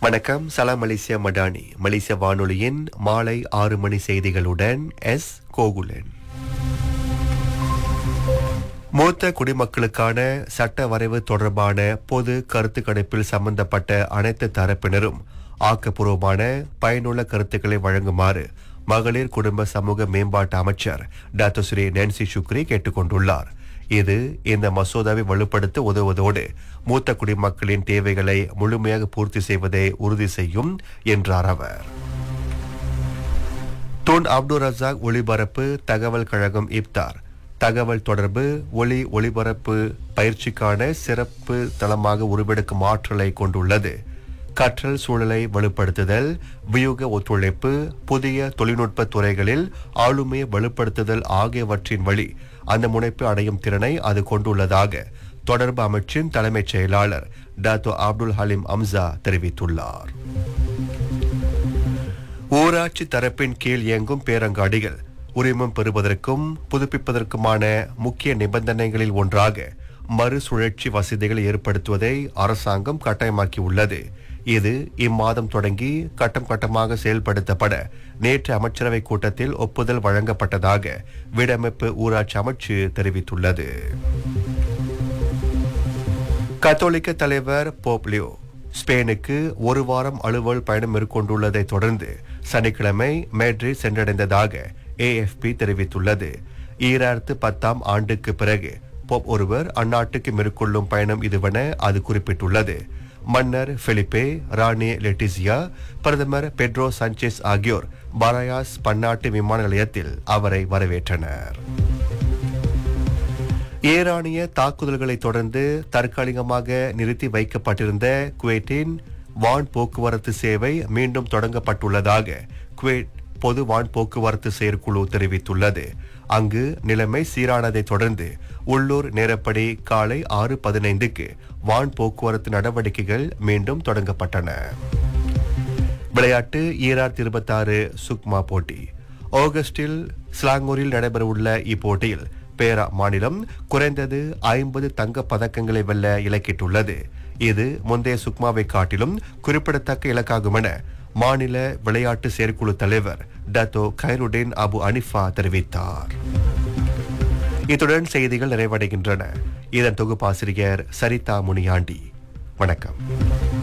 வணக்கம் சலாம் மலேசியா மடானி மலேசிய வானொலியின் மாலை ஆறு மணி செய்திகளுடன் எஸ் கோகுலன் மூத்த குடிமக்களுக்கான சட்ட வரைவு தொடர்பான பொது கருத்து கணிப்பில் சம்பந்தப்பட்ட அனைத்து தரப்பினரும் ஆக்கப்பூர்வமான பயனுள்ள கருத்துக்களை வழங்குமாறு மகளிர் குடும்ப சமூக மேம்பாட்டு அமைச்சர் டாக்டர் ஸ்ரீ நான்சி சுக்ரி கேட்டுக்கொண்டுள்ளார் இது இந்த மசோதாவை வலுப்படுத்த உதவுவதோடு மூத்த குடிமக்களின் தேவைகளை முழுமையாக பூர்த்தி செய்வதை உறுதி செய்யும் என்றார் அவர் தூன் அப்துல் ரசாக் ஒளிபரப்பு தகவல் கழகம் இப்தார் தகவல் தொடர்பு ஒளி ஒளிபரப்பு பயிற்சிக்கான சிறப்பு தளமாக உருவெடுக்கும் ஆற்றலை கொண்டுள்ளது கற்றல் சூழலை வலுப்படுத்துதல் வியூக ஒத்துழைப்பு புதிய தொழில்நுட்ப துறைகளில் ஆளுமையை வலுப்படுத்துதல் ஆகியவற்றின் வழி அந்த முனைப்பு அடையும் திறனை அது கொண்டுள்ளதாக தொடர்பு அமைச்சின் தலைமைச் செயலாளர் டாத்தோ அப்துல் ஹலீம் அம்சா தெரிவித்துள்ளார் ஊராட்சி தரப்பின் கீழ் இயங்கும் பேரங்காடிகள் உரிமம் பெறுவதற்கும் புதுப்பிப்பதற்குமான முக்கிய நிபந்தனைகளில் ஒன்றாக மறுசுழற்சி வசதிகளை ஏற்படுத்துவதை அரசாங்கம் கட்டாயமாக்கியுள்ளது இது இம்மாதம் தொடங்கி கட்டம் கட்டமாக செயல்படுத்தப்பட நேற்று அமைச்சரவை கூட்டத்தில் ஒப்புதல் வழங்கப்பட்டதாக வீடமைப்பு ஊராட்சி அமைச்சு தெரிவித்துள்ளது கத்தோலிக்க தலைவர் போப்லியோ ஸ்பெயினுக்கு ஒரு வாரம் அலுவல் பயணம் மேற்கொண்டுள்ளதை தொடர்ந்து சனிக்கிழமை மேட்ரிட் சென்றடைந்ததாக ஏஎஃப்பி தெரிவித்துள்ளது ஈராயிரத்து பத்தாம் ஆண்டுக்கு பிறகு போப் ஒருவர் அந்நாட்டுக்கு மேற்கொள்ளும் பயணம் இதுவென அது குறிப்பிட்டுள்ளது மன்னர் பிலிப்பே ராணி லெட்டிசியா பிரதமர் பெட்ரோ சாnchez ஆகியோர் பராயாஸ் பன்னாட்டு விமான நிலையத்தில் அவரை வரவேற்றனர் ஈரானிய தாக்குதல்களை தொடர்ந்து தற்காலிகமாக நிறுத்தி வைக்கப்பட்டிருந்த குவைட்டின் வான் போக்குவரத்து சேவை மீண்டும் தொடங்கப்பட்டுள்ளதாக குவைட் பொது வான் போக்குவரத்து செயற்குழு தெரிவித்துள்ளது அங்கு நிலைமை சீரானதை தொடர்ந்து உள்ளூர் நேரப்படி காலை ஆறு பதினைந்துக்கு வான் போக்குவரத்து நடவடிக்கைகள் மீண்டும் தொடங்கப்பட்டன விளையாட்டு ஈராயிரத்தி இருபத்தாறு சுக்மா போட்டி ஆகஸ்டில் ஸ்லாங்கூரில் நடைபெறவுள்ள இப்போட்டியில் பேரா மாநிலம் குறைந்தது ஐம்பது தங்க பதக்கங்களை வெல்ல இலக்கிட்டுள்ளது இது முந்தைய சுக்மாவை காட்டிலும் குறிப்பிடத்தக்க இலக்காகும் என மாநில விளையாட்டு செயற்குழு தலைவர் டத்தோ கைருடீன் அபு அனிஃபா தெரிவித்தார் இத்துடன் செய்திகள் நிறைவடைகின்றன இதன் தொகுப்பாசிரியர் சரிதா முனியாண்டி வணக்கம்